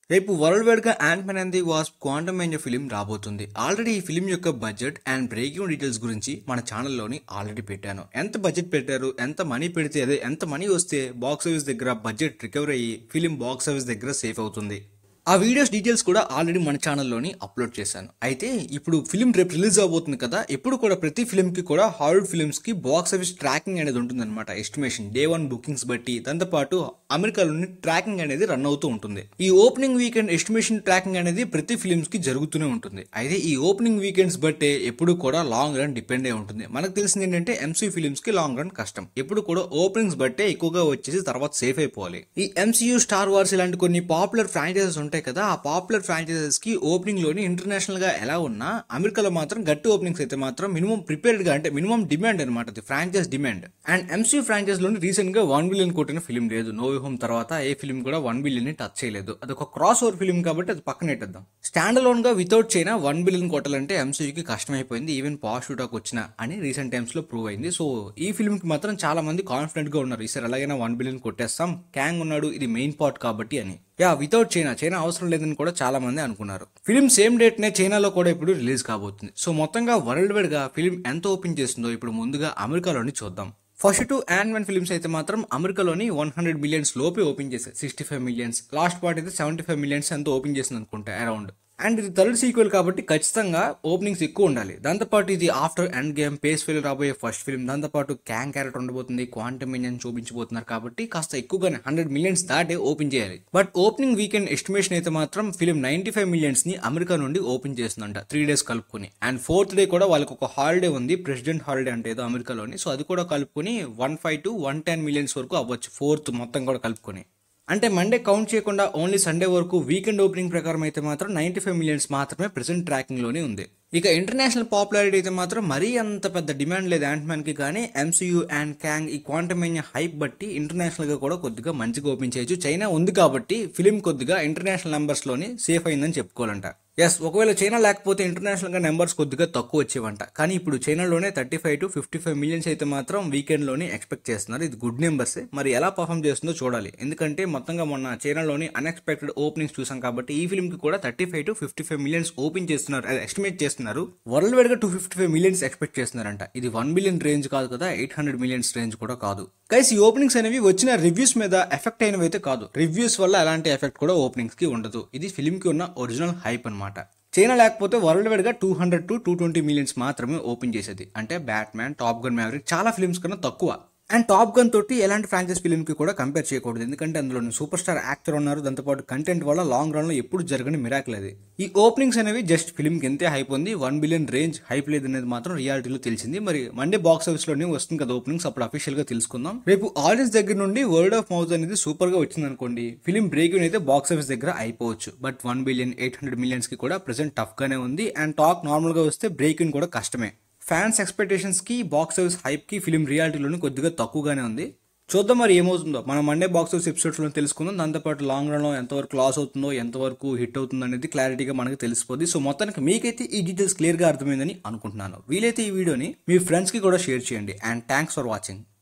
రేపు world wide గా Ant Man and the Wasp Quantum అనే ఫిలిం రాబోతుంది ఆల్రెడీ ఈ ఫిలిం యొక్క బడ్జెట్ అండ్ బ్రేకింగ్ డీటెయిల్స్ గురించి మన ఛానల్లోని ఆల్రెడీ పెట్టాను ఎంత బడ్జెట్ పెట్టారు ఎంత మనీ పెడితే అదే ఎంత మనీ వస్తే బాక్స్ ఆఫీస్ దగ్గర బడ్జెట్ రికవర్ అయ్యి ఫిలిం బాక్స్ ఆఫీస్ దగ్గర సేఫ్ అవుతుంది ఆ వీడియోస్ డీటెయిల్స్ కూడా ఆల్రెడీ మన ఛానల్లోని అప్లోడ్ చేశాను అయితే ఇప్పుడు ఫిలిం రేపు రిలీజ్ అవబోతుంది కదా ఎప్పుడు కూడా ప్రతి ఫిలిం కి కూడా హాలీవుడ్ ఫిలిమ్స్ కి బాక్స్ ఆఫీస్ ట్రాకింగ్ అనేది ఉంటుందన్నమాట ఎస్టిమేషన్ డే వన్ బుకింగ్స్ బట్టి దాంతోపాటు అమెరికాలోని ట్రాకింగ్ అనేది రన్ అవుతూ ఉంటుంది ఈ ఓపెనింగ్ వీకెండ్ ఎస్టిమేషన్ ట్రాకింగ్ అనేది ప్రతి ఫిలిమ్స్ కి జరుగుతూనే ఉంటుంది అయితే ఈ ఓపెనింగ్ వీకెండ్స్ బట్టే ఎప్పుడు కూడా లాంగ్ రన్ డిపెండ్ అయి ఉంటుంది మనకు తెలిసింది ఏంటంటే ఎంసీ ఫిలిమ్స్ కి లాంగ్ రన్ కష్టం ఎప్పుడు కూడా ఓపెనింగ్స్ బట్టే ఎక్కువగా వచ్చేసి తర్వాత సేఫ్ అయిపోవాలి ఈ ఎంసీయూ స్టార్ వార్స్ ఇలాంటి కొన్ని పాపులర్ ఫ్రాంచైజెస్ ఉంటాయి కదా ఆ పాపులర్ ఫ్రాంచైజెస్ కి ఓపెనింగ్ లోని ఇంటర్నేషనల్ గా ఎలా ఉన్నా అమెరికాలో మాత్రం గట్టి ఓపెనింగ్స్ అయితే మాత్రం మినిమం ప్రిపేర్డ్ గా అంటే మినిమం డిమాండ్ అనమాట అది franchise demand and MC franchise లోని రీసెంట్ గా వన్ బిలియన్ కొట్టిన ఫిలిం లేదు నో హోమ్ తర్వాత ఏ ఫిలిం కూడా వన్ బిలియన్ ని టచ్ చేయలేదు అది ఒక క్రాస్ ఓవర్ ఫిలిం కాబట్టి అది పక్కన పెట్టేద్దాం స్టాండ్ అలోన్ గా వితౌట్ చైనా వన్ బిలియన్ కొట్టాలంటే ఎంసీయూకి కష్టమైపోయింది ఈవెన్ పాజిటివ్ టాక్ వచ్చిన అని రీసెంట్ టైమ్స్ లో ప్రూవ్ అయింది సో ఈ ఫిల్మ్ కి మాత్రం చాలా మంది కాన్ఫిడెంట్ గా ఉన్నారు ఈసారి ఎలాగైనా వన్ బిలియన్ కొట్టేస్తాం క్యాంగ్ ఉన్నాడు ఇది మెయిన్ పార్ట్ కాబట్టి అని యా వితౌట్ చైనా చైనా అవసరం లేదని కూడా చాలా మంది అనుకున్నారు ఫిలిం సేమ్ డేట్ నే చైనాలో కూడా ఇప్పుడు రిలీజ్ కాబోతుంది సో మొత్తంగా వరల్డ్ వైడ్ గా ఫిలిం ఎంత ఓపెన్ చేస్తుందో ఇప్పుడు ముందుగా అమెరికాలోని చూద్దాం first two and one films అయితే మాత్రం అమెరికాలోని వన్ హండ్రెడ్ మిలియన్స్ లోపే ఓపెన్ చేశాయి sixty five millions last part అయితే సెవెంటీ ఫైవ్ మిలియన్స్ ఎంత ఓపెన్ చేసింది అనుకుంటా అరౌండ్ అండ్ ఇది థర్డ్ సీక్వెల్ కాబట్టి ఖచ్చితంగా ఓపెనింగ్స్ ఎక్కువ ఉండాలి దాంతోపాటు ఇది ఆఫ్టర్ ఎండ్ గేమ్ పేస్ ఫిల్ రాబోయే ఫస్ట్ ఫిల్మ్ దాంతోపాటు క్యాంగ్ క్యారెక్టర్ ఉండబోతుంది క్వాంటమ్ మిలియన్ చూపించబోతున్నారు కాబట్టి కాస్త ఎక్కువగానే హండ్రెడ్ మిలియన్స్ దాటే ఓపెన్ చేయాలి బట్ ఓపెనింగ్ వీకెండ్ ఎస్టిమేషన్ అయితే మాత్రం ఫిలిం నైన్టీ ఫైవ్ మిలియన్స్ ని అమెరికా నుండి ఓపెన్ చేస్తుందంట త్రీ డేస్ కలుపుకొని అండ్ ఫోర్త్ డే కూడా వాళ్ళకి ఒక హాలిడే ఉంది ప్రెసిడెంట్ హాలిడే అంటే ఏదో అమెరికాలోని సో అది కూడా కలుపుకొని one five to one ten millions వరకు అవ్వచ్చు ఫోర్త్ మొత్తం కూడా కలుపుకొని అంటే మండే కౌంట్ చేయకుండా ఓన్లీ సండే వరకు వీకెండ్ ఓపెనింగ్ ప్రకారం అయితే మాత్రం నైన్టీ ఫైవ్ మిలియన్స్ మాత్రమే ప్రెసెంట్ ట్రాకింగ్ లోనే ఉంది ఇక ఇంటర్నేషనల్ పాపులారిటీ అయితే మాత్రం మరీ అంత పెద్ద డిమాండ్ లేదు యాంట్ మ్యాన్ కి కానీ ఎంసీయూ అండ్ క్యాంగ్ ఈ క్వాంటమేనియా హైప్ బట్టి ఇంటర్నేషనల్ గా కూడా కొద్దిగా మంచిగా ఓపెన్ చేయొచ్చు చైనా ఉంది కాబట్టి ఫిలిం కొద్దిగా ఇంటర్నేషనల్ నెంబర్స్ లోని సేఫ్ అయిందని చెప్పుకోవాలంట ఎస్ ఒకవేళ చైనా లేకపోతే ఇంటర్నేషనల్ గా నెంబర్స్ కొద్దిగా తక్కువ వచ్చేవంట కానీ ఇప్పుడు చైనాలోనే thirty five to fifty five millions అయితే మాత్రం వీకెండ్ లోనే ఎక్స్పెక్ట్ చేస్తున్నారు ఇది గుడ్ నెంబర్స్ మరి ఎలా పర్ఫామ్ చేస్తుందో చూడాలి ఎందుకంటే మొత్తంగా మొన్న చైనాలోని అన్ఎక్స్పెక్టెడ్ ఓపెనింగ్స్ చూసాం కాబట్టి ఈ ఫిల్మ్ కి కూడా thirty five to fifty five millions open చేస్తున్నారు ఎస్టిమేట్ చేస్తున్నారు వరల్డ్ వైడ్ గా two fifty five millions expect చేస్తున్నారంట ఇది వన్ బిలియన్ రేంజ్ కాదు కదా ఎయిట్ హండ్రెడ్ మిలియన్స్ రేంజ్ కూడా కాదు గైస్ ఈ ఓపెనింగ్స్ అనేవి వచ్చిన రివ్యూస్ మీద ఎఫెక్ట్ అయినవి అయితే కాదు రివ్యూస్ వల్ల ఎలాంటి ఎఫెక్ట్ కూడా ఓపెనింగ్స్ కి ఉండదు ఇది ఫిల్మ్ కి ఉన్న ఒరిజినల్ హైప్ అనమాట చైనా లేకపోతే వరల్డ్ వైడ్ గా two hundred to two twenty millions మాత్రమే ఓపెన్ చేసేది అంటే బ్యాట్మ్యాన్ టాప్ గన్ మ్యావరిక్ చాలా ఫిల్మ్స్ కన్నా తక్కువ అండ్ టాప్ గన్ తోటి ఎలాంటి ఫ్రాంచైజ్ ఫిల్మ్ కి కూడా కంపేర్ చేయకూడదు ఎందుకంటే అందులో సూపర్ స్టార్ యాక్టర్ ఉన్నారు దాంతోపాటు కంటెంట్ వల్ల లాంగ్ రన్ లో ఎప్పుడు జరగని మిరాకిల్ అది ఈ ఓపెనింగ్స్ అనేవి జస్ట్ ఫిల్మ్ కి ఎంతే హైప్ ఉంది వన్ బిలియన్ రేంజ్ హైప్ లేదు అనేది మాత్రం రియాలిటీలో తెలిసింది మరి మండే బాక్స్ ఆఫీస్ లోనే వస్తుంది కదా ఓపెనింగ్స్ అప్పుడు అఫీషియల్ గా తెలుసుకుందాం రేపు ఆడియన్స్ దగ్గర నుండి వర్డ్ ఆఫ్ మౌత్ అనేది సూపర్ గా వచ్చింది అనుకోండి ఫిలిం బ్రేక్ అయితే బాక్స్ ఆఫీస్ దగ్గర అయిపోవచ్చు but one billion eight hundred millions కి కూడా ప్రెసెంట్ టఫ్ గానే ఉంది అండ్ టాక్ నార్మల్ గా వస్తే బ్రేక్ ఇన్ కూడా కష్టమే ఫ్యాన్స్ ఎక్స్పెక్టేషన్స్ కి బాక్స్ ఆఫీస్ హైప్ కి ఫిలిం రియాలిటీలోని కొద్దిగా తక్కువగానే ఉంది చూద్దాం మరి ఏమవుతుందో మనం మండే బాక్స్ ఆఫీస్ ఎపిసోడ్స్ లో తెలుసుకుందాం దాంతోపాటు లాంగ్ రన్ లో ఎంతవరకు లాస్ అవుతుందో ఎంతవరకు హిట్ అవుతుందో అనేది క్లారిటీగా మనకి తెలిసిపోద్ది సో మొత్తానికి మీకైతే ఈ డీటెయిల్స్ క్లియర్ గా అర్థమైందని అనుకుంటున్నాను వీలైతే ఈ వీడియోని మీ ఫ్రెండ్స్ కి కూడా షేర్ చేయండి అండ్ థ్యాంక్స్ ఫర్ వాచింగ్